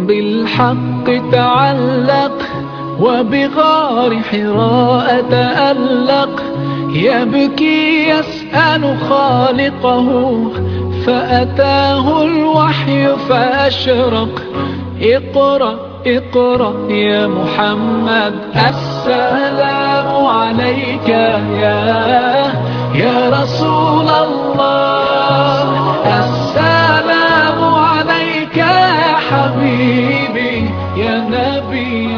بالحق تعلق وبغار حراء تألق يبكي يسأل خالقه فأتاه الوحي فأشرق اقرأ اقرأ يا محمد السلام عليك يا يا رسول الله السلام عليك يا حبيبي يا نبي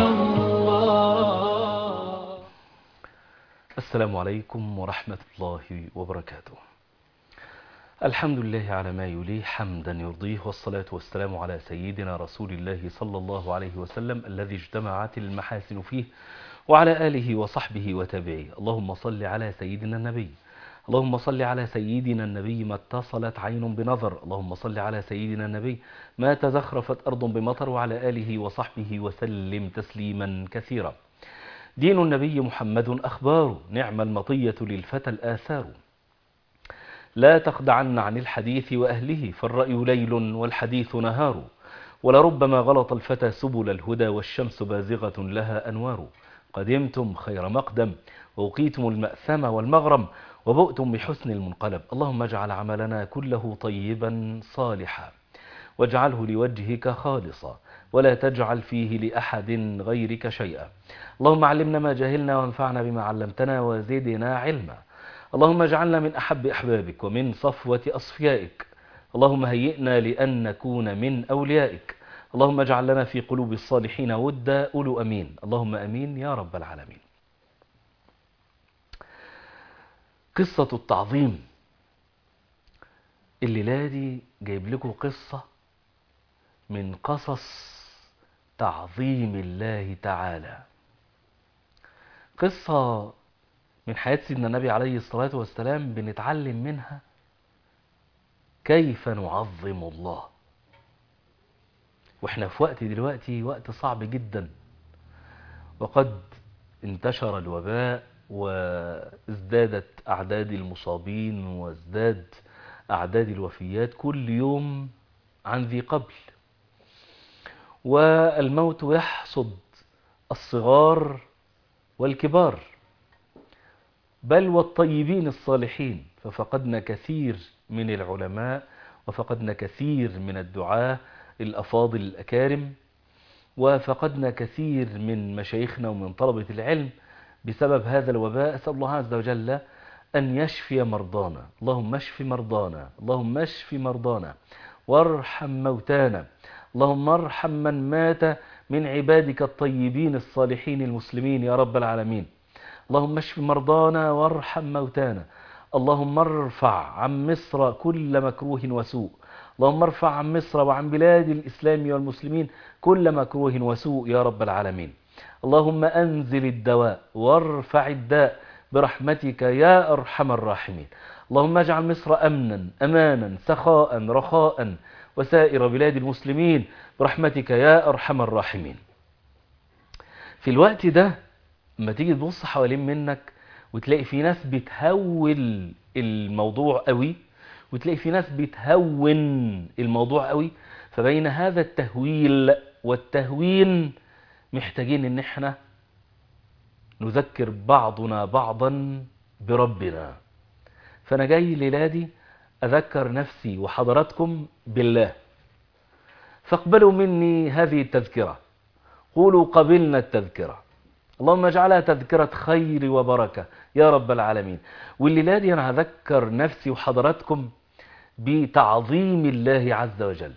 الله السلام عليكم ورحمة الله وبركاته الحمد لله على ما يليه حمدا يرضيه والصلاة والسلام على سيدنا رسول الله صلى الله عليه وسلم الذي اجتمعت المحاسن فيه وعلى آله وصحبه وتابعيه اللهم صل على سيدنا النبي اللهم صل على سيدنا النبي ما اتصلت عين بنظر اللهم صل على سيدنا النبي ما تزخرفت أرض بمطر وعلى آله وصحبه وسلم تسليما كثيرا دين النبي محمد أخبار نعم المطية للفتى الآثار لا تخدعن عن الحديث وأهله فالرأي ليل والحديث نهار ولربما غلط الفتى سبل الهدى والشمس بازغة لها أنوار قدمتم خير مقدم ووقيتم المأثم والمغرم وبؤتم بحسن المنقلب اللهم اجعل عملنا كله طيبا صالحا واجعله لوجهك خالصا ولا تجعل فيه لأحد غيرك شيئا اللهم علمنا ما جهلنا وانفعنا بما علمتنا وزدنا علما اللهم اجعلنا من أحب أحبابك ومن صفوة أصفيائك اللهم هيئنا لأن نكون من أوليائك اللهم اجعل لنا في قلوب الصالحين ودا أولو أمين اللهم أمين يا رب العالمين قصة التعظيم الليلة دي جايب لكم قصة من قصص تعظيم الله تعالى قصة من حياة سيدنا النبي عليه الصلاة والسلام بنتعلم منها كيف نعظم الله واحنا في وقت دلوقتي وقت صعب جدا وقد انتشر الوباء وازدادت أعداد المصابين وازداد أعداد الوفيات كل يوم عن ذي قبل والموت يحصد الصغار والكبار بل والطيبين الصالحين ففقدنا كثير من العلماء وفقدنا كثير من الدعاة الأفاضل الأكارم وفقدنا كثير من مشايخنا ومن طلبة العلم بسبب هذا الوباء أسأل الله عز وجل أن يشفي مرضانا اللهم اشف مرضانا اللهم اشف مرضانا وارحم موتانا اللهم ارحم من مات من عبادك الطيبين الصالحين المسلمين يا رب العالمين اللهم اشف مرضانا وارحم موتانا اللهم ارفع عن مصر كل مكروه وسوء اللهم ارفع عن مصر وعن بلاد الإسلام والمسلمين كل مكروه وسوء يا رب العالمين اللهم أنزل الدواء وارفع الداء برحمتك يا أرحم الراحمين اللهم اجعل مصر أمنا أمانا سخاء رخاء وسائر بلاد المسلمين برحمتك يا أرحم الراحمين في الوقت ده لما تيجي تبص حوالين منك وتلاقي في ناس بتهول الموضوع قوي وتلاقي في ناس بتهون الموضوع قوي فبين هذا التهويل والتهوين محتاجين ان احنا نذكر بعضنا بعضا بربنا فانا جاي ليلادي اذكر نفسي وحضراتكم بالله فاقبلوا مني هذه التذكرة قولوا قبلنا التذكرة اللهم اجعلها تذكرة خير وبركة يا رب العالمين والليلة دي أنا هذكر نفسي وحضراتكم بتعظيم الله عز وجل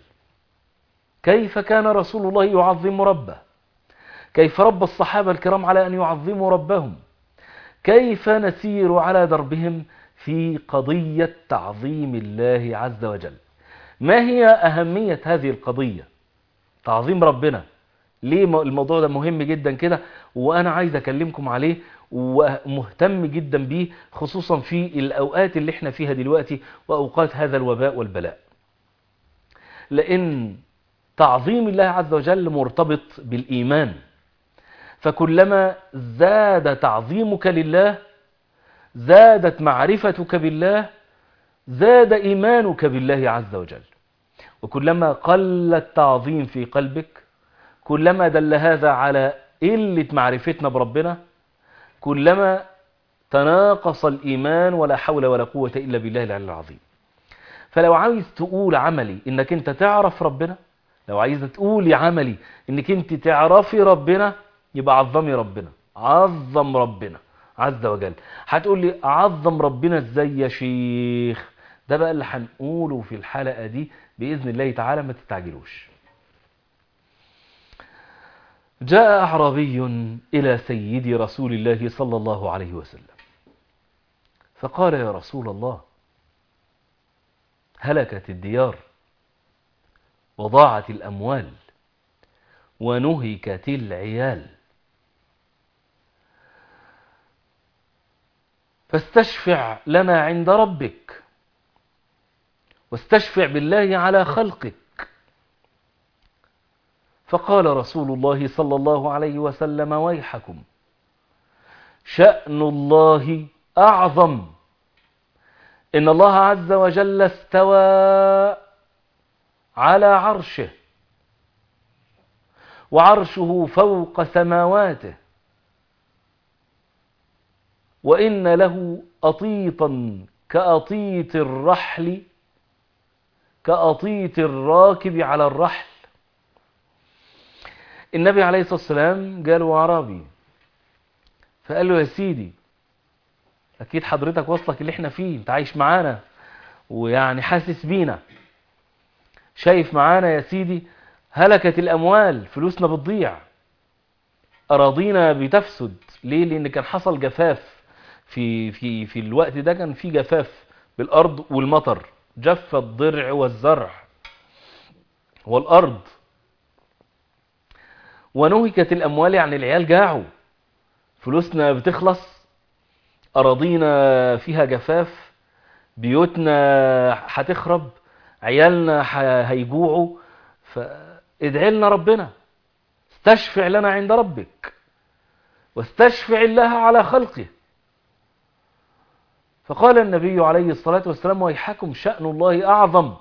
كيف كان رسول الله يعظم ربه كيف رب الصحابة الكرام على أن يعظموا ربهم كيف نسير على دربهم في قضية تعظيم الله عز وجل ما هي أهمية هذه القضية تعظيم ربنا ليه الموضوع ده مهم جدا كده وانا عايز اكلمكم عليه ومهتم جدا بيه خصوصا في الاوقات اللي احنا فيها دلوقتي واوقات هذا الوباء والبلاء لان تعظيم الله عز وجل مرتبط بالايمان فكلما زاد تعظيمك لله زادت معرفتك بالله زاد إيمانك بالله عز وجل وكلما قل التعظيم في قلبك كلما دل هذا على قلة معرفتنا بربنا كلما تناقص الإيمان ولا حول ولا قوة إلا بالله العلي العظيم فلو عايز تقول عملي إنك أنت تعرف ربنا لو عايز تقولي عملي إنك أنت تعرفي ربنا يبقى عظمي ربنا عظم ربنا عز وجل هتقول لي أعظم ربنا إزاي يا شيخ ده بقى اللي هنقوله في الحلقة دي بإذن الله تعالى ما تستعجلوش جاء أعرابي إلى سيد رسول الله صلى الله عليه وسلم فقال يا رسول الله هلكت الديار وضاعت الأموال ونهكت العيال فاستشفع لنا عند ربك واستشفع بالله على خلقك فقال رسول الله صلى الله عليه وسلم ويحكم شأن الله أعظم إن الله عز وجل استوى على عرشه وعرشه فوق سماواته وإن له أطيطا كأطيط الرحل كأطيط الراكب على الرحل النبي عليه الصلاة والسلام قال عربي فقال له يا سيدي أكيد حضرتك وصلك اللي احنا فيه انت عايش معانا ويعني حاسس بينا شايف معانا يا سيدي هلكت الأموال فلوسنا بتضيع أراضينا بتفسد ليه لأن كان حصل جفاف في, في, في الوقت ده كان في جفاف بالأرض والمطر جف الضرع والزرع والأرض ونهكت الأموال يعني العيال جاعوا فلوسنا بتخلص أراضينا فيها جفاف بيوتنا هتخرب عيالنا هيجوعوا فادعي لنا ربنا استشفع لنا عند ربك واستشفع الله على خلقه فقال النبي عليه الصلاة والسلام ويحكم شأن الله أعظم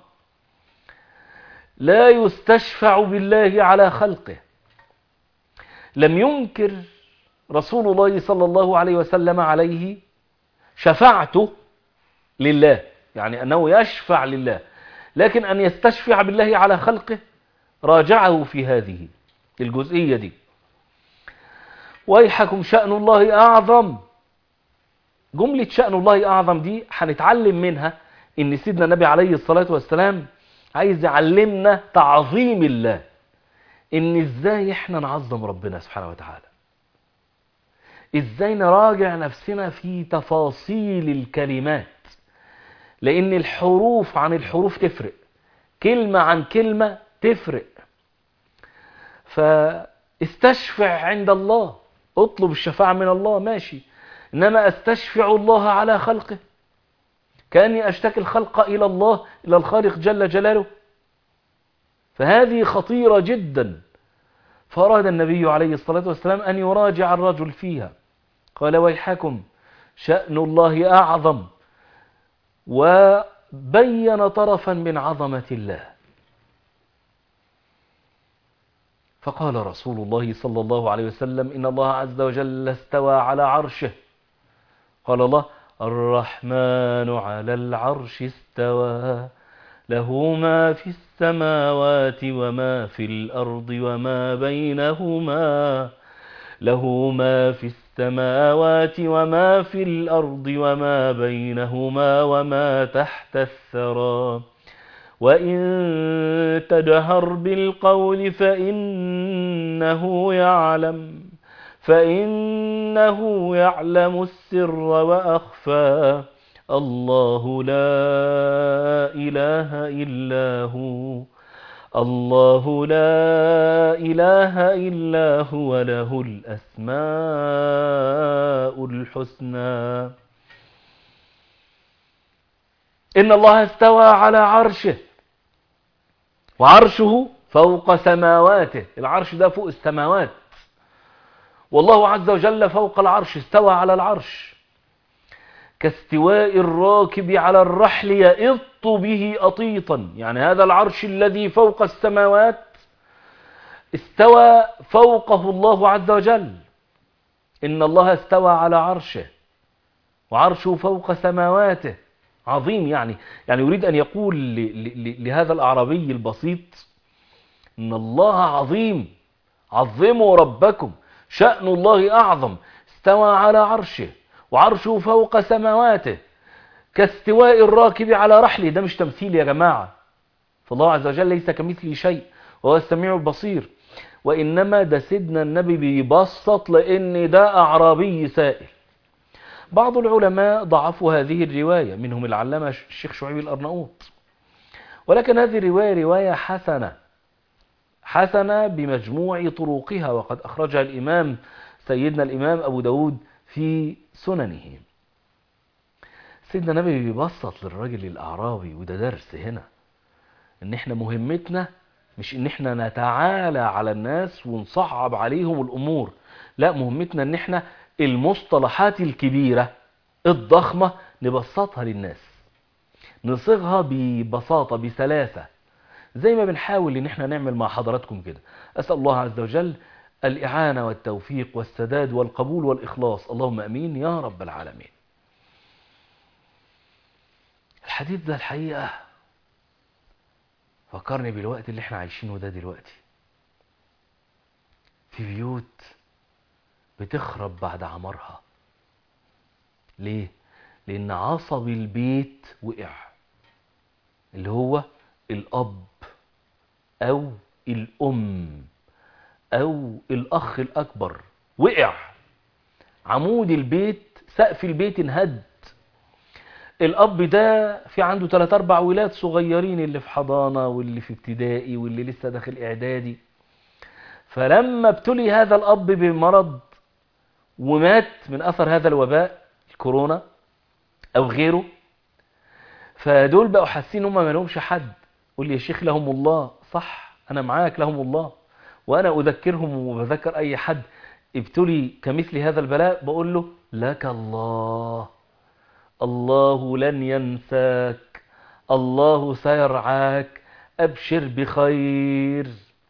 لا يستشفع بالله على خلقه لم ينكر رسول الله صلى الله عليه وسلم عليه شفاعته لله يعني أنه يشفع لله لكن أن يستشفع بالله على خلقه راجعه في هذه الجزئية دي ويحكم شأن الله أعظم جملة شأن الله أعظم دي هنتعلم منها إن سيدنا النبي عليه الصلاة والسلام عايز يعلمنا تعظيم الله إن إزاي إحنا نعظم ربنا سبحانه وتعالى إزاي نراجع نفسنا في تفاصيل الكلمات لأن الحروف عن الحروف تفرق كلمة عن كلمة تفرق فاستشفع عند الله اطلب الشفاعة من الله ماشي إنما أستشفع الله على خلقه كأني أشتكي الخلق إلى الله إلى الخالق جل جلاله فهذه خطيرة جدا فأراد النبي عليه الصلاة والسلام أن يراجع الرجل فيها قال ويحكم شأن الله أعظم وبين طرفا من عظمة الله فقال رسول الله صلى الله عليه وسلم إن الله عز وجل استوى على عرشه قال الله الرحمن على العرش استوى له ما في السماوات وما في الأرض وما بينهما له ما في السماوات وما في الأرض وما بينهما وما تحت الثرى وإن تجهر بالقول فإنه يعلم فإنه يعلم السر وأخفى الله لا إله إلا هو الله لا إله إلا هو له الأسماء الحسنى إن الله استوى على عرشه وعرشه فوق سماواته العرش ده فوق السماوات والله عز وجل فوق العرش استوى على العرش كاستواء الراكب على الرحل يئط به أطيطا يعني هذا العرش الذي فوق السماوات استوى فوقه الله عز وجل إن الله استوى على عرشه وعرشه فوق سماواته عظيم يعني يعني يريد أن يقول ل- ل- لهذا الأعرابي البسيط إن الله عظيم عظموا ربكم شأن الله أعظم استوى على عرشه وعرشه فوق سماواته كاستواء الراكب على رحله ده مش تمثيل يا جماعة فالله عز وجل ليس كمثله شيء وهو السميع البصير وإنما ده سيدنا النبي بيبسط لأن ده أعرابي سائل بعض العلماء ضعفوا هذه الرواية منهم العلامة الشيخ شعيب الأرناؤوط ولكن هذه الرواية رواية حسنة حسنة بمجموع طرقها وقد أخرجها الإمام سيدنا الإمام أبو داود في سننه سيدنا النبي بيبسط للراجل الأعرابي وده درس هنا ان احنا مهمتنا مش ان احنا نتعالى على الناس ونصعب عليهم الامور لا مهمتنا ان احنا المصطلحات الكبيرة الضخمة نبسطها للناس نصيغها ببساطة بسلاسة زي ما بنحاول ان احنا نعمل مع حضراتكم كده اسأل الله عز وجل الإعانة والتوفيق والسداد والقبول والإخلاص اللهم أمين يا رب العالمين الحديث ده الحقيقة فكرني بالوقت اللي احنا عايشينه ده دلوقتي في بيوت بتخرب بعد عمرها ليه لان عصب البيت وقع اللي هو الاب او الام او الاخ الاكبر وقع عمود البيت سقف البيت انهد الاب ده في عنده 3 4 ولاد صغيرين اللي في حضانه واللي في ابتدائي واللي لسه داخل اعدادي فلما ابتلي هذا الاب بمرض ومات من اثر هذا الوباء الكورونا او غيره فدول بقوا حاسين هم ما لهمش حد قول لي يا شيخ لهم الله صح انا معاك لهم الله وانا اذكرهم وبذكر اي حد ابتلي كمثل هذا البلاء بقول له لك الله الله لن ينساك الله سيرعاك أبشر بخير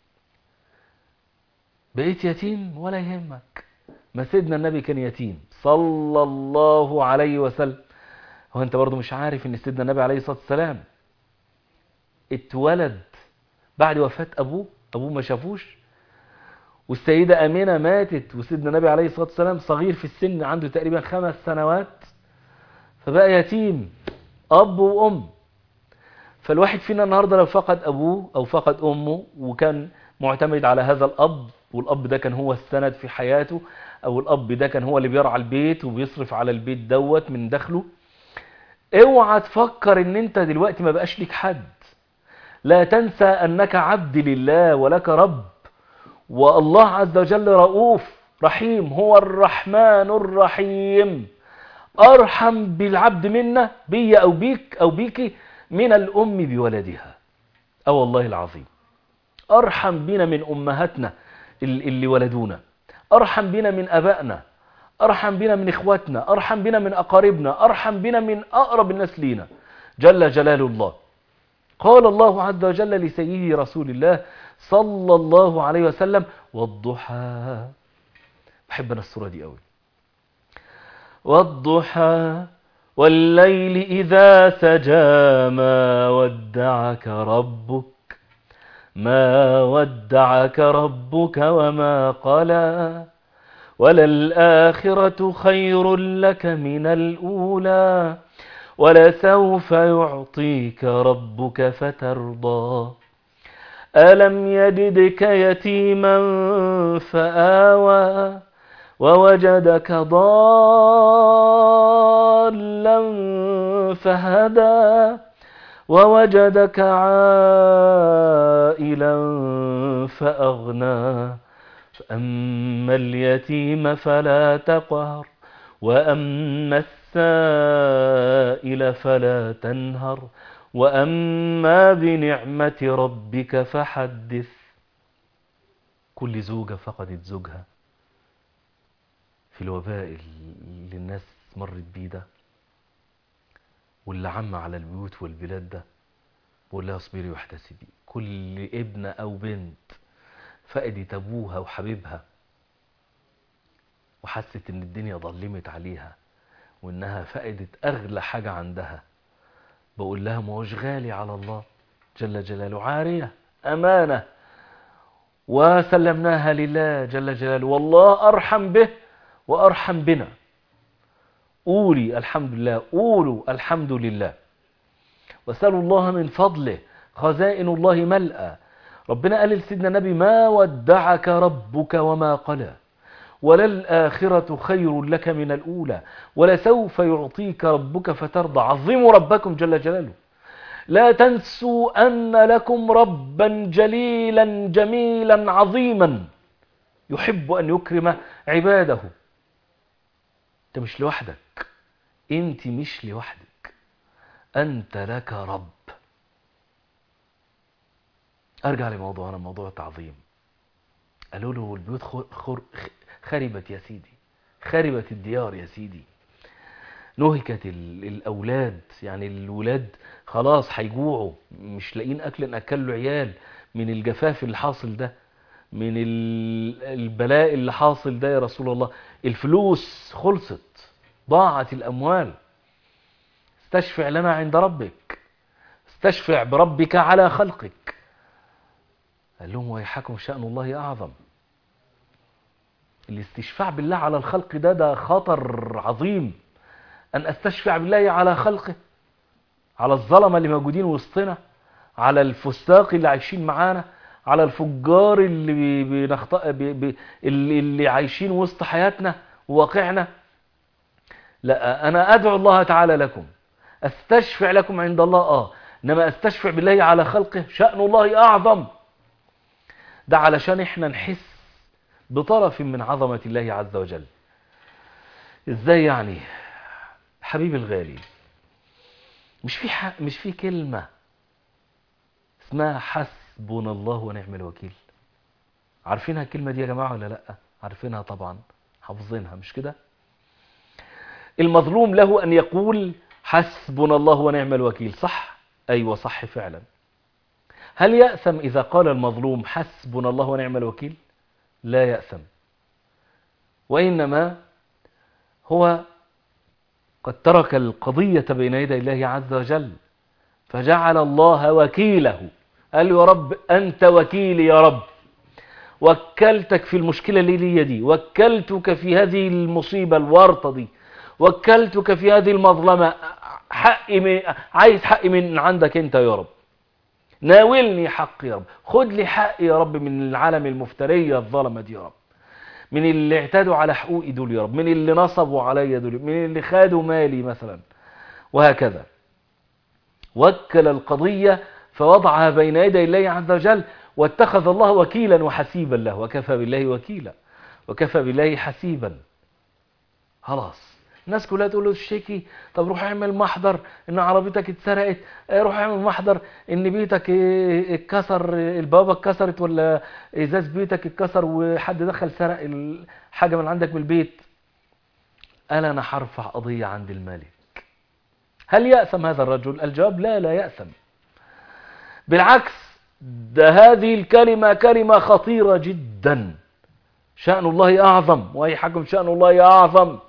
بقيت يتيم ولا يهمك ما سيدنا النبي كان يتيم صلى الله عليه وسلم هو انت برضو مش عارف ان سيدنا النبي عليه الصلاة والسلام اتولد بعد وفاة ابوه ابوه ما شافوش والسيدة امينة ماتت وسيدنا النبي عليه الصلاة والسلام صغير في السن عنده تقريبا خمس سنوات فبقى يتيم أب وأم فالواحد فينا النهاردة لو فقد أبوه أو فقد أمه وكان معتمد على هذا الأب والأب ده كان هو السند في حياته أو الأب ده كان هو اللي بيرعى البيت وبيصرف على البيت دوت من دخله اوعى تفكر ان انت دلوقتي ما بقاش ليك حد لا تنسى انك عبد لله ولك رب والله عز وجل رؤوف رحيم هو الرحمن الرحيم أرحم بالعبد منا بي أو بيك أو بيك من الأم بولدها أو والله العظيم أرحم بنا من أمهاتنا اللي ولدونا أرحم بنا من أبائنا أرحم بنا من إخواتنا أرحم بنا من أقاربنا أرحم بنا من أقرب الناس لينا جل جلال الله قال الله عز وجل لسيده رسول الله صلى الله عليه وسلم والضحى بحب أنا السورة دي قوي والضحى والليل إذا سجى ما ودعك ربك ما ودعك ربك وما قلى وللآخرة خير لك من الأولى ولسوف يعطيك ربك فترضى ألم يجدك يتيما فآوى ووجدك ضالا فهدى ووجدك عائلا فأغنى فأما اليتيم فلا تقهر وأما السائل فلا تنهر وأما بنعمة ربك فحدث كل زوجة فقدت زوجها في الوباء اللي الناس مرت بيه ده واللي عم على البيوت والبلاد ده بقول لها اصبري واحتسبي كل ابن او بنت فقدت أبوها وحبيبها وحست إن الدنيا ظلمت عليها وإنها فقدت أغلى حاجة عندها بقول لها ما هوش غالي على الله جل جلاله عارية أمانة وسلمناها لله جل جلاله والله أرحم به وأرحم بنا قولي الحمد لله قولوا الحمد لله وسألوا الله من فضله خزائن الله ملأى ربنا قال لسيدنا النبي ما ودعك ربك وما قلى وللآخرة خير لك من الأولى ولسوف يعطيك ربك فترضى عظموا ربكم جل جلاله لا تنسوا أن لكم ربا جليلا جميلا عظيما يحب أن يكرم عباده انت مش لوحدك انت مش لوحدك انت لك رب ارجع لموضوعنا موضوع التعظيم قالوا له البيوت خر خربت يا سيدي خربت الديار يا سيدي نهكت الاولاد يعني الولاد خلاص هيجوعوا مش لاقيين اكل ناكل عيال من الجفاف اللي حاصل ده من البلاء اللي حاصل ده يا رسول الله الفلوس خلصت ضاعت الأموال استشفع لنا عند ربك استشفع بربك على خلقك قال لهم ويحكم شأن الله أعظم الاستشفاع بالله على الخلق ده ده خطر عظيم أن أستشفع بالله على خلقه على الظلمة اللي موجودين وسطنا على الفساق اللي عايشين معانا على الفجار اللي بنخط... بي... بي... اللي... اللي عايشين وسط حياتنا وواقعنا لا انا ادعو الله تعالى لكم استشفع لكم عند الله اه انما استشفع بالله على خلقه شأن الله اعظم ده علشان احنا نحس بطرف من عظمة الله عز وجل ازاي يعني حبيبي الغالي مش في ح... مش في كلمة اسمها حسبنا الله ونعم الوكيل عارفينها الكلمة دي يا جماعة ولا لا عارفينها طبعا حافظينها مش كده المظلوم له أن يقول حسبنا الله ونعم الوكيل صح أيوة صح فعلا هل يأثم إذا قال المظلوم حسبنا الله ونعم الوكيل لا يأثم وإنما هو قد ترك القضية بين يدي الله عز وجل فجعل الله وكيله قال له يا رب أنت وكيلي يا رب وكلتك في المشكلة اللي لي دي وكلتك في هذه المصيبة الورطة دي وكلتك في هذه المظلمة حقي من عايز حقي من عندك انت يا رب ناولني حقي يا رب خد لي حقي يا رب من العالم المفترية الظلمة دي يا رب من اللي اعتدوا على حقوقي دول يا رب من اللي نصبوا عليا دول من اللي خدوا مالي مثلا وهكذا وكل القضية فوضعها بين يدي الله عز وجل واتخذ الله وكيلا وحسيبا له وكفى بالله وكيلا وكفى بالله حسيبا خلاص الناس كلها تقول له اشتكي طب روح اعمل محضر ان عربيتك اتسرقت روح اعمل محضر ان بيتك اتكسر البوابه اتكسرت ولا ازاز بيتك اتكسر وحد دخل سرق حاجه من عندك من البيت قال انا هرفع قضيه عند الملك هل يأثم هذا الرجل الجواب لا لا يأثم بالعكس ده هذه الكلمة كلمة خطيرة جدا شأن الله أعظم ويحكم شأن الله أعظم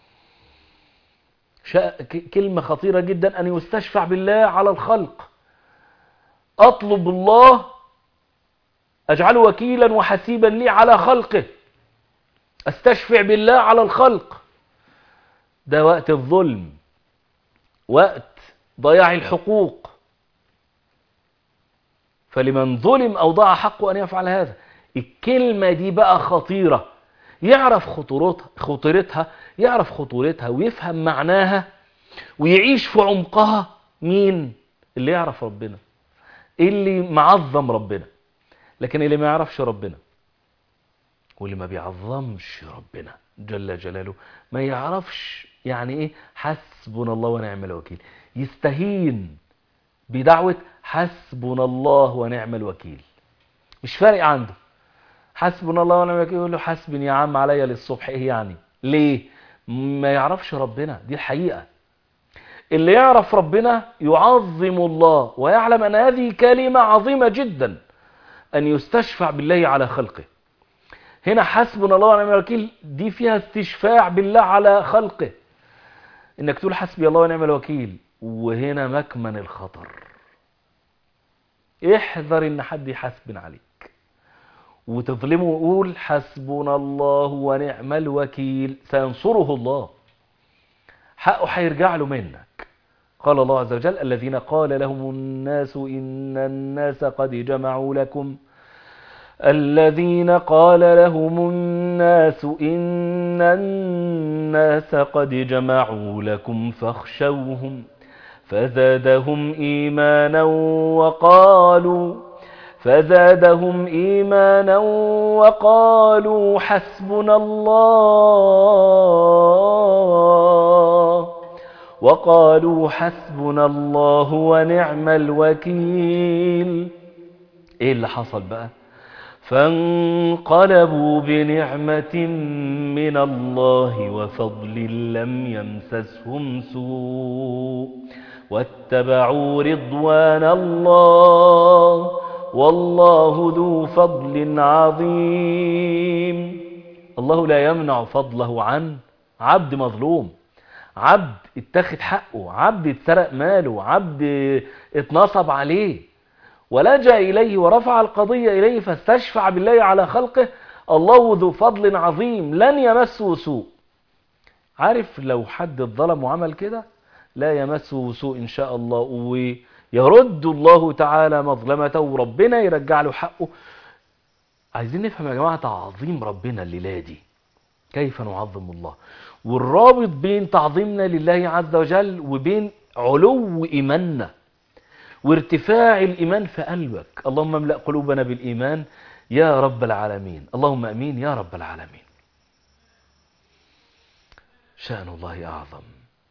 كلمة خطيرة جدا أن يستشفع بالله على الخلق أطلب الله أجعله وكيلا وحسيبا لي على خلقه أستشفع بالله على الخلق ده وقت الظلم وقت ضياع الحقوق فلمن ظلم أو ضاع حقه أن يفعل هذا الكلمة دي بقى خطيرة يعرف خطورتها خطورتها يعرف خطورتها ويفهم معناها ويعيش في عمقها مين اللي يعرف ربنا اللي معظم ربنا لكن اللي ما يعرفش ربنا واللي ما بيعظمش ربنا جل جلاله ما يعرفش يعني ايه حسبنا الله ونعم الوكيل يستهين بدعوة حسبنا الله ونعم الوكيل مش فارق عنده حسبنا الله ونعم الوكيل يقول له حسبني يا عم عليا للصبح ايه يعني ليه ما يعرفش ربنا دي الحقيقة اللي يعرف ربنا يعظم الله ويعلم ان هذه كلمة عظيمة جدا أن يستشفع بالله على خلقه هنا حسبنا الله ونعم الوكيل دي فيها استشفاع بالله على خلقه انك تقول حسبي الله ونعم الوكيل وهنا مكمن الخطر احذر ان حد يحاسبن عليك وتظلمه وقول حسبنا الله ونعم الوكيل سينصره الله حقه هيرجع له منك قال الله عز وجل الذين قال لهم الناس إن الناس قد جمعوا لكم الذين قال لهم الناس إن الناس قد جمعوا لكم فاخشوهم فزادهم إيمانا وقالوا فزادهم إيمانا وقالوا حسبنا الله وقالوا حسبنا الله ونعم الوكيل ايه اللي حصل بقى فانقلبوا بنعمة من الله وفضل لم يمسسهم سوء واتبعوا رضوان الله والله ذو فضل عظيم الله لا يمنع فضله عن عبد مظلوم عبد اتخذ حقه عبد اتسرق ماله عبد اتنصب عليه ولجأ إليه ورفع القضية إليه فاستشفع بالله على خلقه الله ذو فضل عظيم لن يمسه سوء عارف لو حد اتظلم وعمل كده لا يمسه سوء إن شاء الله ويرد الله تعالى مظلمته وربنا يرجع له حقه عايزين نفهم يا جماعة تعظيم ربنا الليلة دي كيف نعظم الله والرابط بين تعظيمنا لله عز وجل وبين علو إيماننا وارتفاع الإيمان في قلبك اللهم املأ قلوبنا بالإيمان يا رب العالمين اللهم أمين يا رب العالمين شأن الله أعظم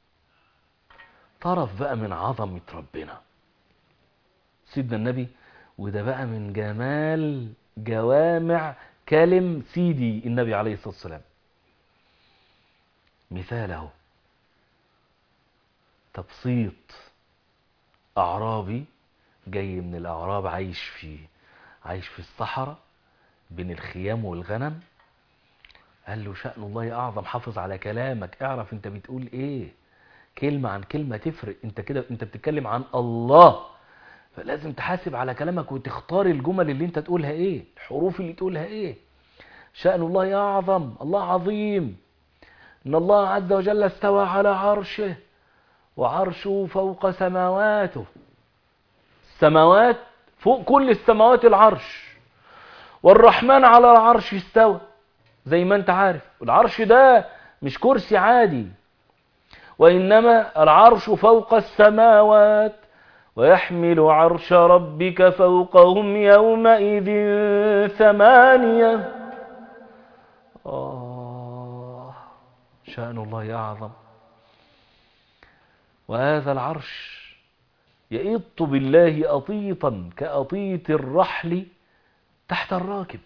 طرف بقى من عظمة ربنا سيدنا النبي وده بقى من جمال جوامع كلم سيدي النبي عليه الصلاة والسلام مثاله تبسيط أعرابي جاي من الأعراب عايش في عايش في الصحراء بين الخيام والغنم قال له شأن الله أعظم حافظ على كلامك اعرف انت بتقول ايه كلمة عن كلمة تفرق انت كده انت بتتكلم عن الله فلازم تحاسب على كلامك وتختار الجمل اللي انت تقولها ايه الحروف اللي تقولها ايه شأن الله أعظم الله عظيم إن الله عز وجل استوى على عرشه وعرشه فوق سماواته السماوات فوق كل السماوات العرش والرحمن على العرش استوى زي ما انت عارف العرش ده مش كرسي عادي وإنما العرش فوق السماوات ويحمل عرش ربك فوقهم يومئذ ثمانية آه شأن الله أعظم وهذا العرش يئط بالله أطيطا كأطيط الرحل تحت الراكب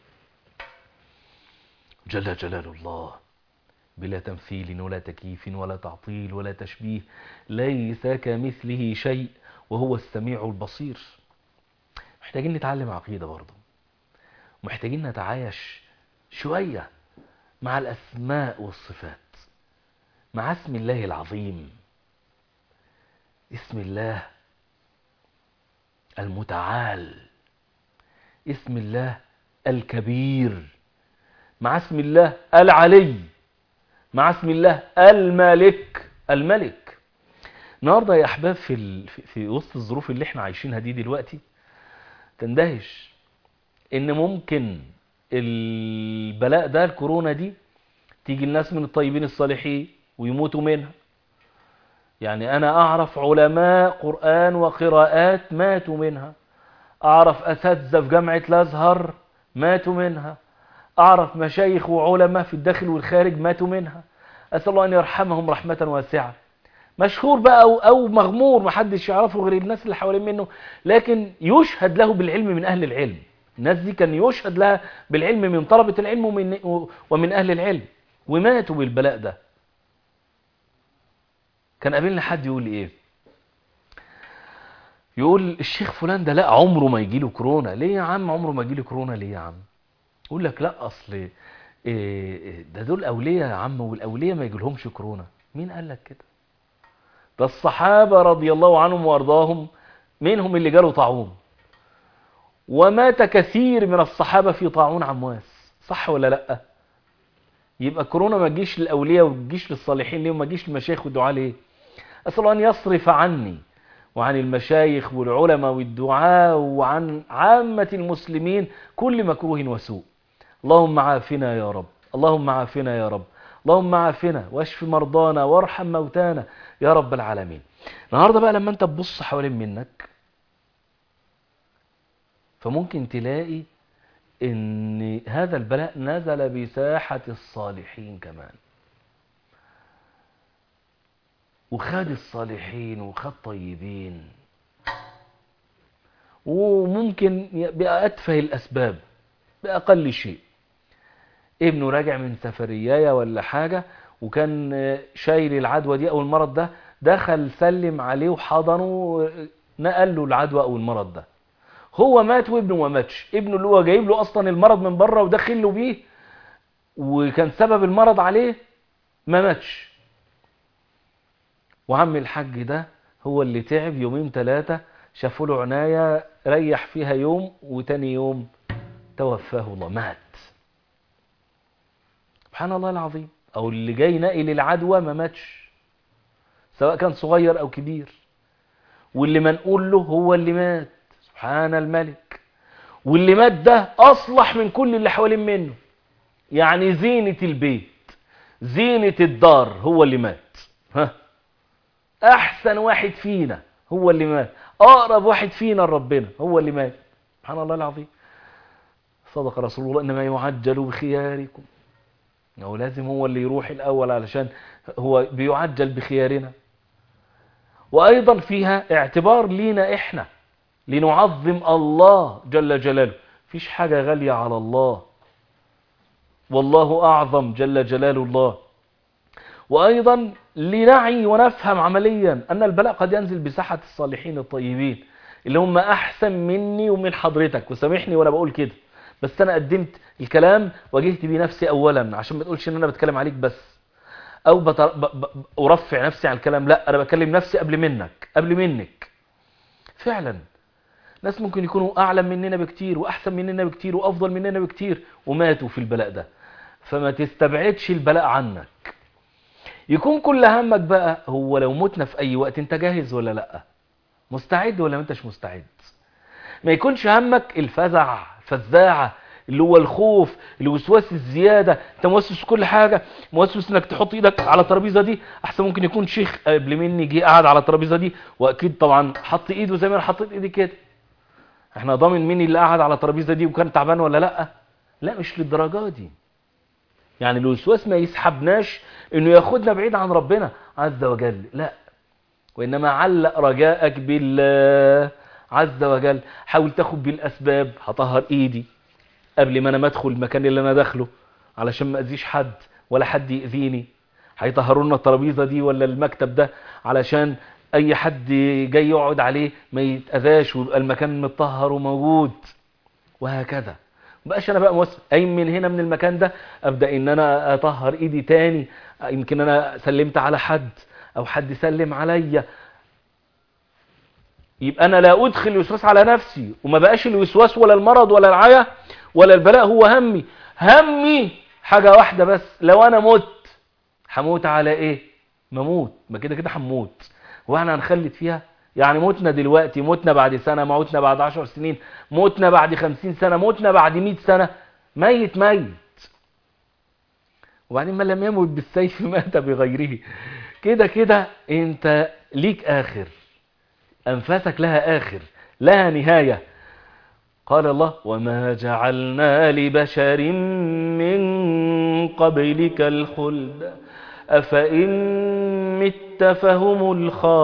جل جلال الله بلا تمثيل ولا تكييف ولا تعطيل ولا تشبيه ليس كمثله شيء وهو السميع البصير محتاجين نتعلم عقيدة برضه محتاجين نتعايش شوية مع الأسماء والصفات مع اسم الله العظيم اسم الله المتعال اسم الله الكبير مع اسم الله العلي مع اسم الله الملك الملك النهارده يا احباب في ال... في وسط الظروف اللي احنا عايشينها دي دلوقتي تندهش ان ممكن البلاء ده الكورونا دي تيجي الناس من الطيبين الصالحين ويموتوا منها يعني انا اعرف علماء قرآن وقراءات ماتوا منها اعرف اساتذه في جامعة الازهر ماتوا منها اعرف مشايخ وعلماء في الداخل والخارج ماتوا منها اسال الله ان يرحمهم رحمة واسعة مشهور بقى أو, أو مغمور محدش يعرفه غير الناس اللي حوالين منه لكن يشهد له بالعلم من أهل العلم الناس دي كان يشهد لها بالعلم من طلبة العلم ومن, ومن أهل العلم وماتوا بالبلاء ده كان قابلنا حد يقول ايه يقول الشيخ فلان ده لا عمره ما يجيله كورونا ليه يا عم عمره ما يجيله كورونا ليه يا عم يقول لك لا اصل إيه ده دول اولياء يا عم والاولياء ما يجيلهمش كورونا مين قال لك كده ده الصحابه رضي الله عنهم وارضاهم منهم اللي جاله طاعون ومات كثير من الصحابه في طاعون عمواس صح ولا لا يبقى كورونا ما تجيش للاولياء وما تجيش للصالحين ليه وما تجيش للمشايخ والدعاء ليه اسال ان يصرف عني وعن المشايخ والعلماء والدعاء وعن عامة المسلمين كل مكروه وسوء اللهم عافنا يا رب اللهم عافنا يا رب اللهم عافنا واشف مرضانا وارحم موتانا يا رب العالمين النهارده بقى لما انت تبص حوالين منك فممكن تلاقي ان هذا البلاء نزل بساحة الصالحين كمان وخد الصالحين وخد طيبين وممكن بأتفه الأسباب بأقل شيء ابنه راجع من سفرياية ولا حاجة وكان شايل العدوى دي أو المرض ده دخل سلم عليه وحضنه نقل له العدوى أو المرض ده هو مات وابنه ما ماتش ابنه اللي هو جايب له أصلا المرض من بره ودخل له بيه وكان سبب المرض عليه ما ماتش وعم الحاج ده هو اللي تعب يومين ثلاثة شافوا له عناية ريح فيها يوم وتاني يوم توفاه الله مات سبحان الله العظيم او اللي جاي ناقل العدوى ما ماتش سواء كان صغير او كبير واللي منقول له هو اللي مات سبحان الملك واللي مات ده اصلح من كل اللي حوالين منه يعني زينة البيت زينة الدار هو اللي مات ها احسن واحد فينا هو اللي مات اقرب واحد فينا لربنا هو اللي مات سبحان الله العظيم صدق رسول الله انما يعجل بخياركم هو لازم هو اللي يروح الاول علشان هو بيعجل بخيارنا وايضا فيها اعتبار لينا احنا لنعظم الله جل جلاله فيش حاجة غالية على الله والله اعظم جل جلال الله وايضا لنعي ونفهم عمليا ان البلاء قد ينزل بساحة الصالحين الطيبين اللي هم احسن مني ومن حضرتك وسامحني وانا بقول كده بس انا قدمت الكلام واجهت بيه نفسي اولا عشان ما تقولش ان انا بتكلم عليك بس او بطر... ب... ب... ارفع نفسي على الكلام لا انا بكلم نفسي قبل منك قبل منك فعلا ناس ممكن يكونوا اعلم مننا بكتير واحسن مننا بكتير وافضل مننا بكتير وماتوا في البلاء ده فما تستبعدش البلاء عنك يكون كل همك بقى هو لو متنا في اي وقت انت جاهز ولا لا مستعد ولا ما انتش مستعد ما يكونش همك الفزع الفزاعة اللي هو الخوف الوسواس الزيادة انت موسوس في كل حاجة موسوس انك تحط ايدك على الترابيزة دي احسن ممكن يكون شيخ قبل مني جه قاعد على الترابيزة دي واكيد طبعا حط ايده زي ما انا حطيت ايدي كده احنا ضامن مين اللي قاعد على الترابيزة دي وكان تعبان ولا لا لا مش للدرجة دي يعني الوسواس ما يسحبناش انه ياخدنا بعيد عن ربنا عز وجل لا وانما علق رجاءك بالله عز وجل حاول تاخد بالاسباب هطهر ايدي قبل ما انا ما ادخل المكان اللي انا داخله علشان ما اذيش حد ولا حد يأذيني هيطهروا لنا الترابيزه دي ولا المكتب ده علشان اي حد جاي يقعد عليه ما يتاذاش ويبقى المكان متطهر وموجود وهكذا بقاش انا بقى موسف قايم من هنا من المكان ده ابدا ان انا اطهر ايدي تاني يمكن انا سلمت على حد او حد سلم عليا يبقى انا لا ادخل الوسواس على نفسي وما بقاش الوسواس ولا المرض ولا العيا ولا البلاء هو همي همي حاجة واحدة بس لو انا مت هموت على ايه مموت ما كده كده هموت واحنا هنخلد فيها يعني متنا دلوقتي متنا بعد سنة موتنا بعد عشر سنين متنا بعد خمسين سنة متنا بعد مئة سنة ميت ميت وبعدين من لم يمت بالسيف مات بغيره كده كده انت ليك اخر أنفاسك لها آخر لها نهاية قال الله وما جعلنا لبشر من قبلك الخلد أفإن مت فهم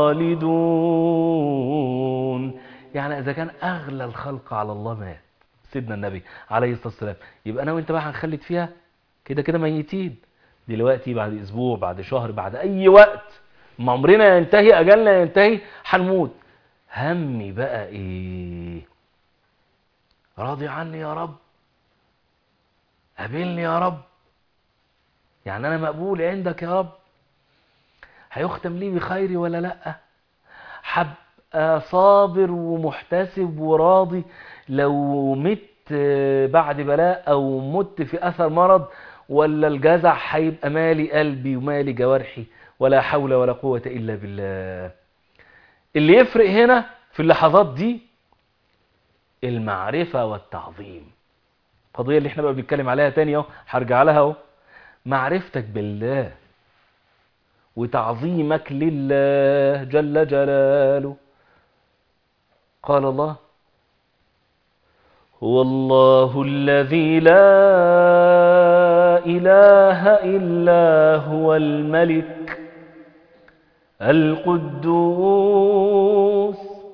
الخالدون يعني إذا كان أغلى الخلق على الله مات سيدنا النبي عليه الصلاة والسلام يبقى أنا وإنت بقى هنخلد فيها كده كده ميتين دلوقتي بعد أسبوع بعد شهر بعد أي وقت ما عمرنا ينتهي أجلنا ينتهي هنموت همي بقى ايه راضي عني يا رب قابلني يا رب يعني انا مقبول عندك يا رب هيختم لي بخيري ولا لا حبقى صابر ومحتسب وراضي لو مت بعد بلاء او مت في اثر مرض ولا الجزع هيبقى مالي قلبي ومالي جوارحي ولا حول ولا قوة الا بالله اللي يفرق هنا في اللحظات دي المعرفة والتعظيم القضية اللي احنا بقى بنتكلم عليها تاني اهو هرجع لها اهو معرفتك بالله وتعظيمك لله جل جلاله قال الله هو الله الذي لا إله إلا هو الملك القدوس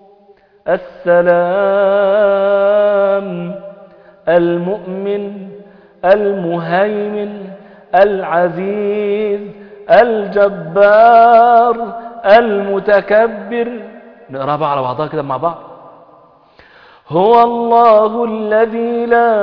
السلام المؤمن المهيمن العزيز الجبار المتكبر نقرأ بقى على بعضها كده مع بعض هو الله الذي لا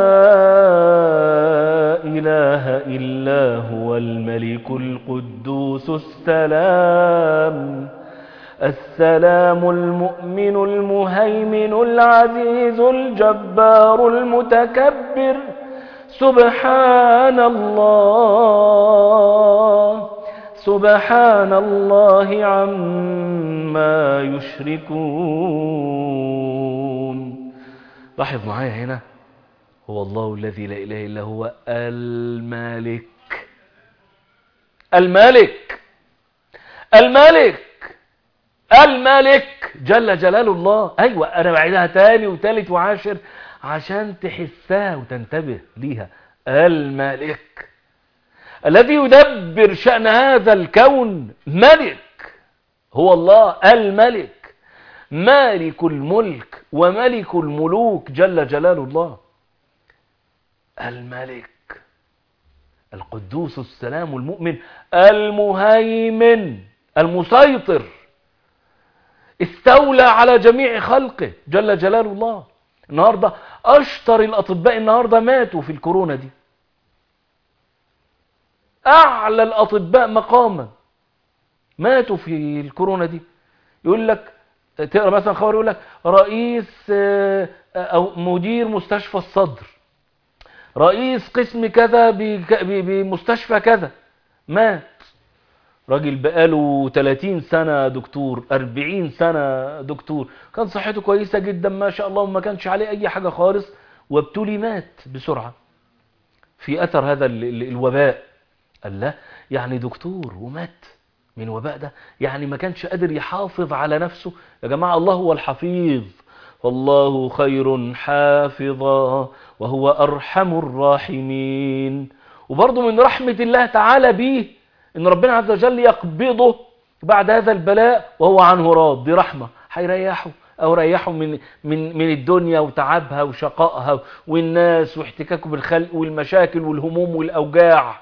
إله إلا هو الملك القدوس السلام السلام المؤمن المهيمن العزيز الجبار المتكبر سبحان الله سبحان الله عما يشركون لاحظ معايا هنا هو الله الذي لا إله إلا هو الملك الملك الملك الملك جل جلال الله أيوة أنا بعيدها تاني وتالت وعاشر عشان تحسها وتنتبه ليها الملك الذي يدبر شأن هذا الكون ملك هو الله الملك مالك الملك وملك الملوك جل جلال الله الملك القدوس السلام المؤمن المهيمن المسيطر استولى على جميع خلقه جل جلال الله النهاردة أشطر الأطباء النهاردة ماتوا في الكورونا دي أعلى الأطباء مقاما ماتوا في الكورونا دي يقول لك تقرأ مثلا خبر يقول لك رئيس أو مدير مستشفى الصدر رئيس قسم كذا بمستشفى كذا مات راجل بقاله 30 سنة دكتور 40 سنة دكتور كان صحته كويسة جدا ما شاء الله وما كانش عليه أي حاجة خالص وابتلي مات بسرعة في أثر هذا الوباء قال لا يعني دكتور ومات من وباء ده يعني ما كانش قادر يحافظ على نفسه يا جماعة الله هو الحفيظ والله خير حافظا وهو أرحم الراحمين وبرضه من رحمة الله تعالى به ان ربنا عز وجل يقبضه بعد هذا البلاء وهو عنه راض دي رحمة هيريحه او ريحه من من من الدنيا وتعبها وشقائها والناس واحتكاكه بالخلق والمشاكل والهموم والاوجاع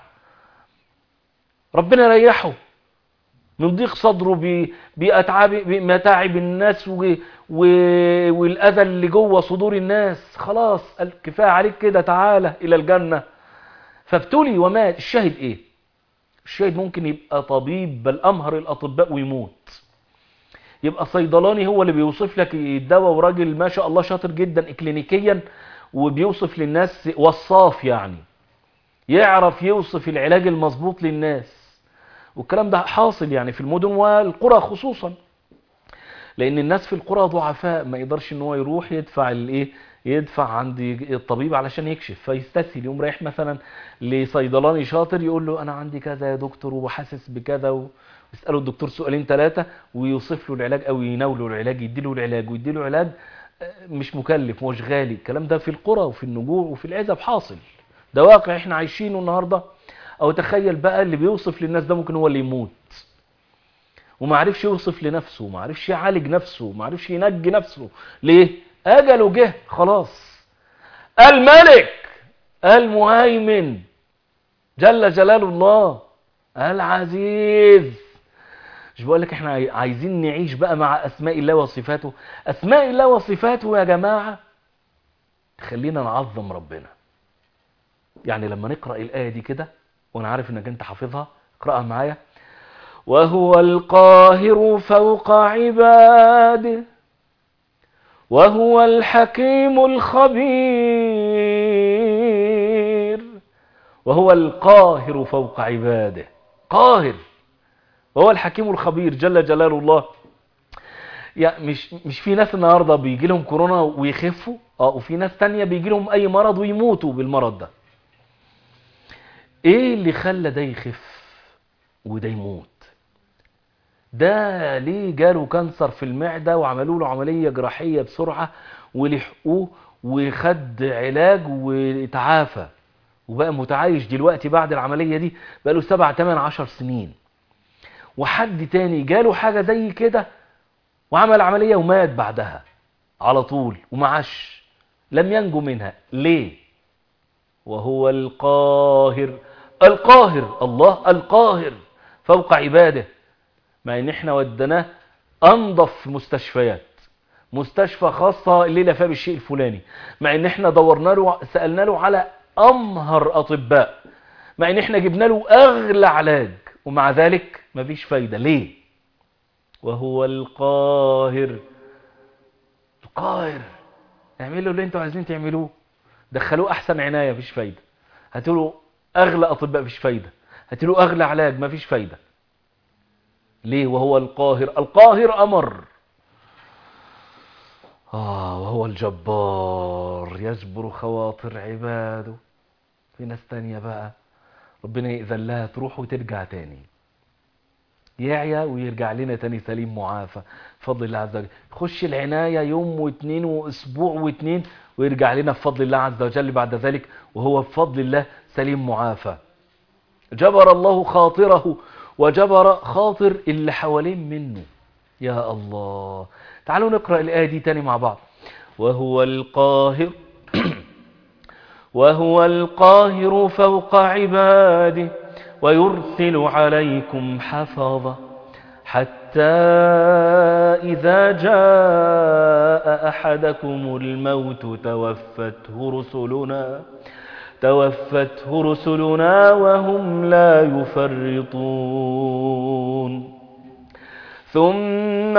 ربنا ريحه من ضيق صدره بأتعاب بمتاعب الناس و... و... والأذى اللي جوه صدور الناس خلاص كفاية عليك كده تعالى إلى الجنة فابتلي ومات الشاهد إيه الشاهد ممكن يبقى طبيب بل أمهر الأطباء ويموت يبقى صيدلاني هو اللي بيوصف لك الدواء وراجل ما شاء الله شاطر جدا إكلينيكيا وبيوصف للناس وصاف يعني يعرف يوصف العلاج المظبوط للناس والكلام ده حاصل يعني في المدن والقرى خصوصا لان الناس في القرى ضعفاء ما يقدرش ان هو يروح يدفع الايه يدفع عند الطبيب علشان يكشف فيستسهل يقوم رايح مثلا لصيدلاني شاطر يقول له انا عندي كذا يا دكتور وحاسس بكذا ويساله الدكتور سؤالين ثلاثه ويوصف له العلاج او يناوله العلاج يديله العلاج ويديله علاج مش مكلف مش غالي الكلام ده في القرى وفي النجوع وفي العزب حاصل ده واقع احنا عايشينه النهارده او تخيل بقى اللي بيوصف للناس ده ممكن هو اللي يموت وما عرفش يوصف لنفسه وما عرفش يعالج نفسه وما عرفش ينجي نفسه ليه اجله جه خلاص الملك المهيمن جل جلال الله العزيز مش بقول لك احنا عاي- عايزين نعيش بقى مع اسماء الله وصفاته اسماء الله وصفاته يا جماعة خلينا نعظم ربنا يعني لما نقرأ الآية دي كده وانا عارف انك انت حافظها اقرأها معايا وهو القاهر فوق عباده وهو الحكيم الخبير وهو القاهر فوق عباده قاهر وهو الحكيم الخبير جل جلال الله يعني مش مش في ناس النهارده بيجي لهم كورونا ويخفوا اه وفي ناس تانية بيجي لهم اي مرض ويموتوا بالمرض ده ايه اللي خلى ده يخف وده يموت ده ليه جاله كانسر في المعدة وعملوا له عملية جراحية بسرعة ولحقوه وخد علاج وتعافى وبقى متعايش دلوقتي بعد العملية دي بقى له 7 8 10 سنين وحد تاني جاله حاجة زي كده وعمل عملية ومات بعدها على طول ومعاش لم ينجو منها ليه وهو القاهر القاهر الله القاهر فوق عباده مع ان احنا ودناه انظف مستشفيات مستشفى خاصة الليلة فيها بالشيء الفلاني مع ان احنا دورنا له سألنا له على امهر اطباء مع ان احنا جبنا له اغلى علاج ومع ذلك مفيش فايدة ليه وهو القاهر القاهر اعملوا اللي انتوا عايزين تعملوه دخلوه احسن عناية مفيش فايدة هاتوا له اغلى اطباء مفيش فايدة هاتوا له اغلى علاج مفيش فايدة ليه وهو القاهر القاهر امر آه وهو الجبار يجبر خواطر عباده في ناس تانية بقى ربنا يأذن لها تروح وترجع تاني يعيا ويرجع لنا تاني سليم معافى بفضل الله عز وجل خش العناية يوم واثنين واسبوع واثنين ويرجع لنا بفضل الله عز وجل بعد ذلك وهو بفضل الله سليم معافى جبر الله خاطره وجبر خاطر اللي حوالين منه يا الله تعالوا نقرأ الآية دي تاني مع بعض وهو القاهر وهو القاهر فوق عباده ويرسل عليكم حفظة حتى إذا جاء أحدكم الموت توفته رسلنا توفته رسلنا وهم لا يفرطون ثم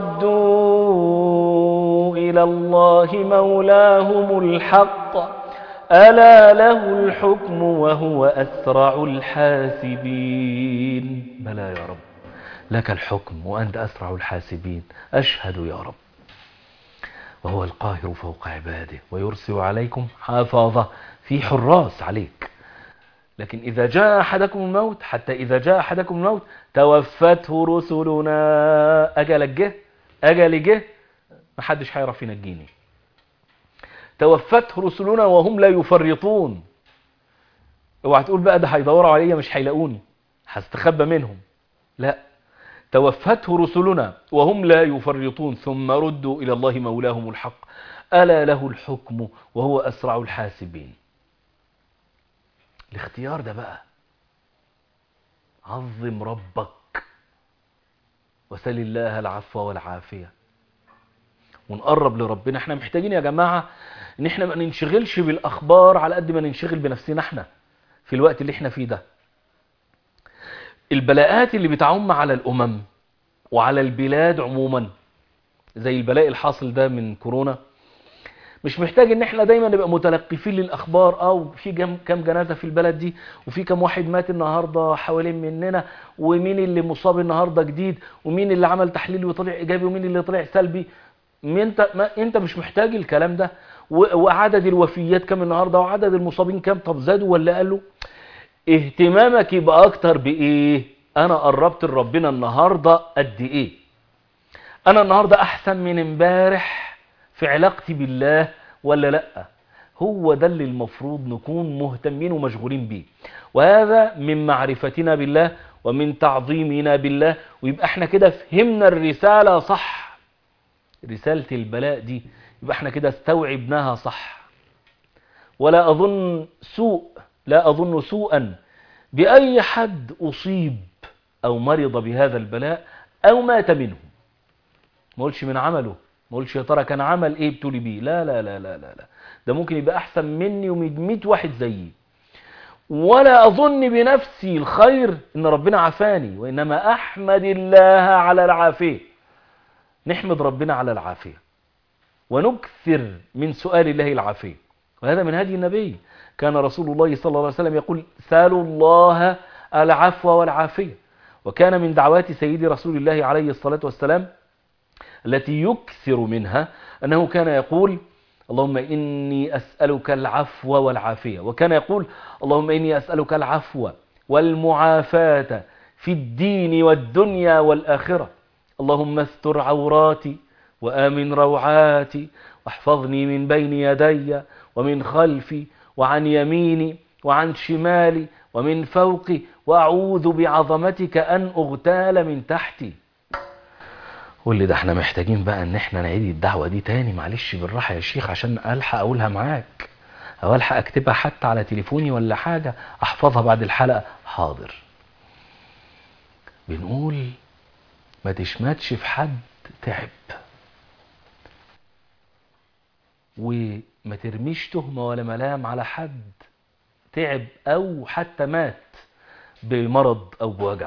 ردوا إلى الله مولاهم الحق ألا له الحكم وهو أسرع الحاسبين بلى يا رب لك الحكم وأنت أسرع الحاسبين أشهد يا رب وهو القاهر فوق عباده ويرسل عليكم حافظة في حراس عليك لكن إذا جاء أحدكم الموت حتى إذا جاء أحدكم الموت توفته رسلنا أجلك جه أجل جه محدش هيعرف ينجيني توفته رسلنا وهم لا يفرطون اوعى تقول بقى ده هيدوروا عليا مش هيلاقوني هستخبى منهم لا توفته رسلنا وهم لا يفرطون ثم ردوا إلى الله مولاهم الحق ألا له الحكم وهو أسرع الحاسبين الاختيار ده بقى عظم ربك وسل الله العفو والعافية ونقرب لربنا احنا محتاجين يا جماعة ان احنا ما ننشغلش بالاخبار على قد ما ننشغل بنفسنا احنا في الوقت اللي احنا فيه ده البلاءات اللي بتعم على الامم وعلى البلاد عموما زي البلاء الحاصل ده من كورونا مش محتاج ان احنا دايما نبقى متلقفين للاخبار اه في جم كام جنازه في البلد دي وفي كام واحد مات النهارده حوالين مننا ومين اللي مصاب النهارده جديد ومين اللي عمل تحليل وطلع ايجابي ومين اللي طلع سلبي انت ما انت مش محتاج الكلام ده وعدد الوفيات كام النهارده وعدد المصابين كام طب زادوا ولا قالوا اهتمامك يبقى اكتر بايه انا قربت لربنا النهارده قد ايه انا النهارده احسن من امبارح في علاقتي بالله ولا لا هو ده اللي المفروض نكون مهتمين ومشغولين بيه وهذا من معرفتنا بالله ومن تعظيمنا بالله ويبقى احنا كده فهمنا الرسالة صح رسالة البلاء دي يبقى احنا كده استوعبناها صح ولا أظن سوء لا أظن سوءا بأي حد أصيب أو مرض بهذا البلاء أو مات منه ما قولش من عمله ما قولش يا ترى كان عمل ايه بتولي بيه لا لا لا لا لا لا ده ممكن يبقى احسن مني و100 واحد زيي ولا اظن بنفسي الخير ان ربنا عافاني وانما احمد الله على العافيه نحمد ربنا على العافيه ونكثر من سؤال الله العافيه وهذا من هدي النبي كان رسول الله صلى الله عليه وسلم يقول سالوا الله العفو والعافيه وكان من دعوات سيدي رسول الله عليه الصلاه والسلام التي يكثر منها أنه كان يقول اللهم إني أسألك العفو والعافية وكان يقول اللهم إني أسألك العفو والمعافاة في الدين والدنيا والآخرة اللهم استر عوراتي وآمن روعاتي واحفظني من بين يدي ومن خلفي وعن يميني وعن شمالي ومن فوقي وأعوذ بعظمتك أن أغتال من تحتي واللي ده احنا محتاجين بقى ان احنا نعيد الدعوة دي تاني معلش بالراحة يا شيخ عشان الحق اقولها معاك او الحق اكتبها حتى على تليفوني ولا حاجة احفظها بعد الحلقة حاضر بنقول ما تشمتش في حد تعب وما ترميش تهمة ولا ملام على حد تعب او حتى مات بمرض او بوجع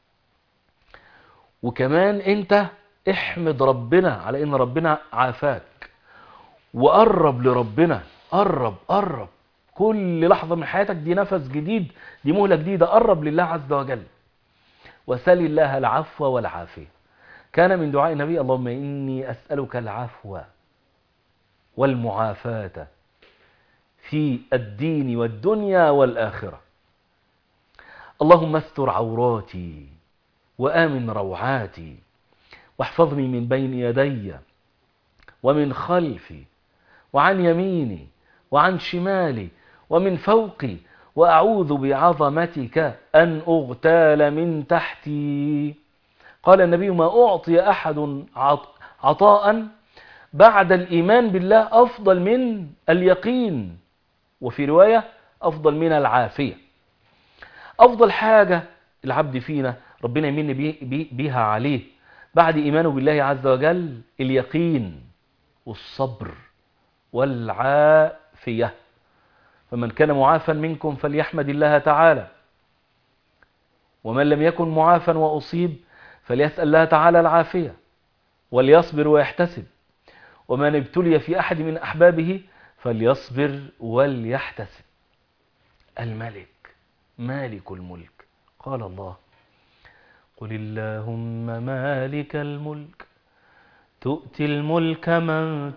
وكمان انت احمد ربنا على ان ربنا عافاك وقرب لربنا قرب قرب كل لحظة من حياتك دي نفس جديد دي مهلة جديدة قرب لله عز وجل وسل الله العفو والعافية كان من دعاء النبي اللهم إني أسألك العفو والمعافاة في الدين والدنيا والآخرة اللهم استر عوراتي وآمن روعاتي واحفظني من بين يدي ومن خلفي وعن يميني وعن شمالي ومن فوقي وأعوذ بعظمتك أن أغتال من تحتي قال النبي ما أعطي أحد عطاء بعد الإيمان بالله أفضل من اليقين وفي رواية أفضل من العافية أفضل حاجة العبد فينا ربنا يمن بيها عليه بعد إيمانه بالله عز وجل اليقين والصبر والعافية فمن كان معافا منكم فليحمد الله تعالى ومن لم يكن معافا وأصيب فليسأل الله تعالى العافية وليصبر ويحتسب ومن ابتلي في أحد من أحبابه فليصبر وليحتسب الملك مالك الملك قال الله قل اللهم مالك الملك تؤتي الملك من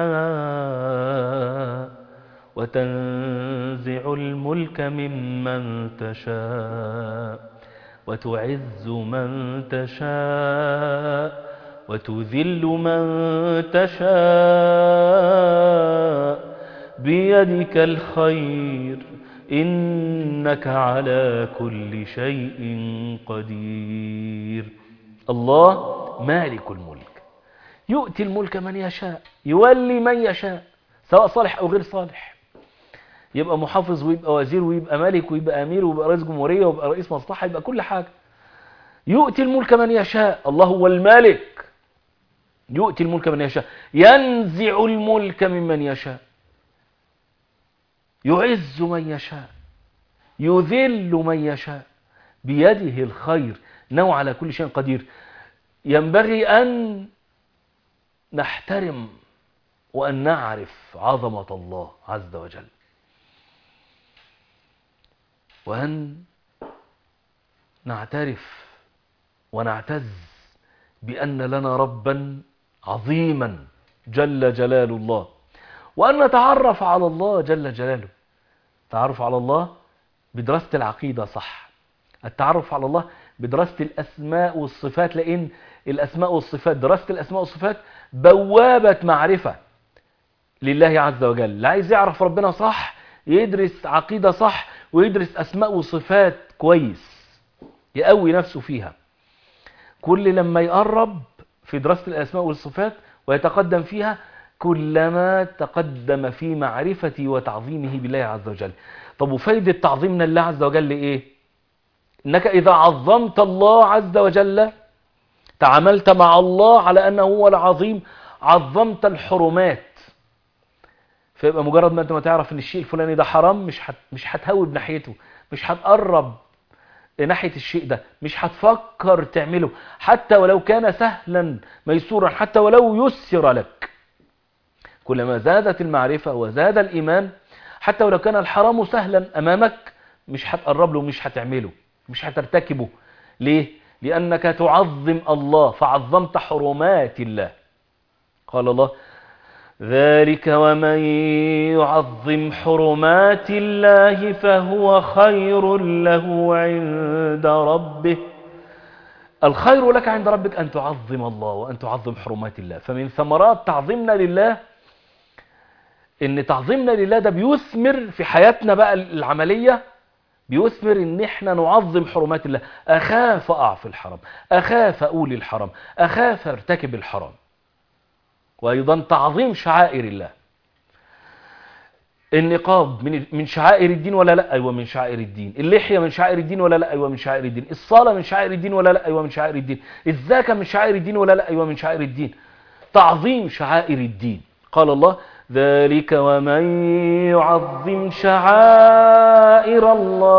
تشاء وتنزع الملك ممن تشاء وتعز من تشاء وتذل من تشاء بيدك الخير إنك على كل شيء قدير الله مالك الملك يؤتي الملك من يشاء يولي من يشاء سواء صالح أو غير صالح يبقى محافظ ويبقى وزير ويبقى ملك ويبقى أمير ويبقى رئيس جمهورية ويبقى رئيس مصلحة يبقى كل حاجة يؤتي الملك من يشاء الله هو الملك يؤتي الملك من يشاء ينزع الملك ممن يشاء يعز من يشاء يذل من يشاء بيده الخير نوع على كل شيء قدير ينبغي أن نحترم وأن نعرف عظمة الله عز وجل وأن نعترف ونعتز بأن لنا ربا عظيما جل جلال الله وأن نتعرف على الله جل جلاله التعرف على الله بدراسة العقيدة صح التعرف على الله بدراسة الأسماء والصفات لأن الأسماء والصفات دراسة الأسماء والصفات بوابة معرفة لله عز وجل اللي عايز يعرف ربنا صح يدرس عقيدة صح ويدرس أسماء وصفات كويس يقوي نفسه فيها كل لما يقرب في دراسة الأسماء والصفات ويتقدم فيها كلما تقدم في معرفة وتعظيمه بالله عز وجل طب وفايدة تعظيمنا لله عز وجل ايه انك اذا عظمت الله عز وجل تعاملت مع الله على أنه هو العظيم عظمت الحرمات فيبقى مجرد ما انت ما تعرف ان الشيء الفلاني ده حرام مش هت... مش هتهوب ناحيته مش هتقرب ناحية الشيء ده مش هتفكر تعمله حتى ولو كان سهلا ميسورا حتى ولو يسر لك كلما زادت المعرفة وزاد الإيمان حتى ولو كان الحرام سهلا أمامك مش هتقرب له مش هتعمله مش هترتكبه ليه؟ لأنك تعظم الله فعظمت حرمات الله قال الله ذلك ومن يعظم حرمات الله فهو خير له عند ربه الخير لك عند ربك أن تعظم الله وأن تعظم حرمات الله فمن ثمرات تعظيمنا لله ان تعظيمنا لله ده بيثمر في حياتنا بقى العملية بيثمر ان احنا نعظم حرمات الله اخاف اقع في الحرام اخاف اقول الحرام اخاف ارتكب الحرام وايضا تعظيم شعائر الله النقاب من من شعائر الدين ولا لا ايوه من شعائر الدين اللحيه من شعائر الدين ولا لا ايوه من شعائر الدين الصلاه من شعائر الدين ولا لا ايوه من شعائر الدين الزكاه من شعائر الدين ولا لا ايوه من شعائر الدين تعظيم شعائر الدين قال الله ذلك ومن يعظم شعائر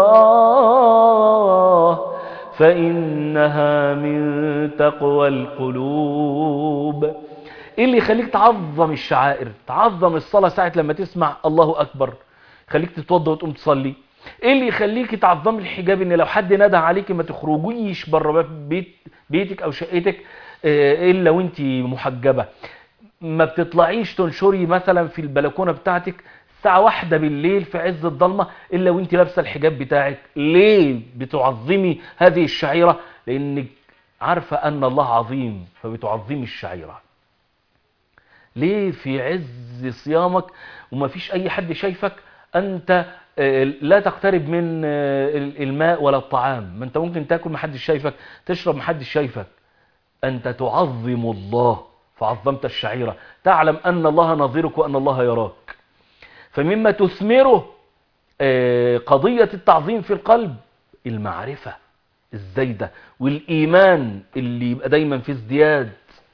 الله فإنها من تقوى القلوب ايه اللي يخليك تعظم الشعائر تعظم الصلاة ساعة لما تسمع الله أكبر خليك تتوضى وتقوم تصلي ايه اللي يخليك تعظم الحجاب ان لو حد نادى عليك ما تخرجيش بره بيت بيتك او شقتك الا وانت محجبه ما بتطلعيش تنشري مثلا في البلكونه بتاعتك الساعه واحدة بالليل في عز الضلمه الا وانت لابسه الحجاب بتاعك ليه بتعظمي هذه الشعيره لانك عارفه ان الله عظيم فبتعظمي الشعيره ليه في عز صيامك وما فيش اي حد شايفك انت لا تقترب من الماء ولا الطعام ما انت ممكن تاكل محدش شايفك تشرب محدش شايفك انت تعظم الله فعظمت الشعيرة تعلم ان الله نظيرك وان الله يراك فمما تثمره قضية التعظيم في القلب المعرفة الزايدة والايمان اللي يبقى دايما في ازدياد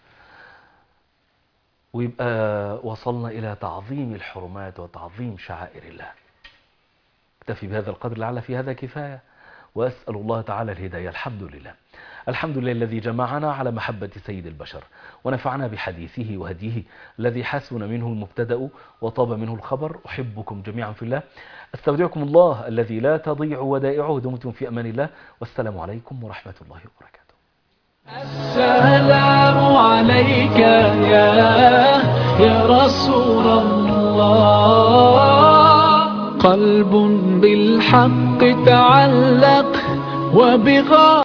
ويبقى وصلنا إلى تعظيم الحرمات وتعظيم شعائر الله اكتفي بهذا القدر لعل في هذا كفاية وأسأل الله تعالى الهداية الحمد لله الحمد لله الذي جمعنا على محبة سيد البشر ونفعنا بحديثه وهديه الذي حسن منه المبتدأ وطاب منه الخبر أحبكم جميعا في الله استودعكم الله الذي لا تضيع ودائعه دمتم في أمان الله والسلام عليكم ورحمة الله وبركاته السلام عليك يا يا رسول الله قلب بالحق تعلق وبغار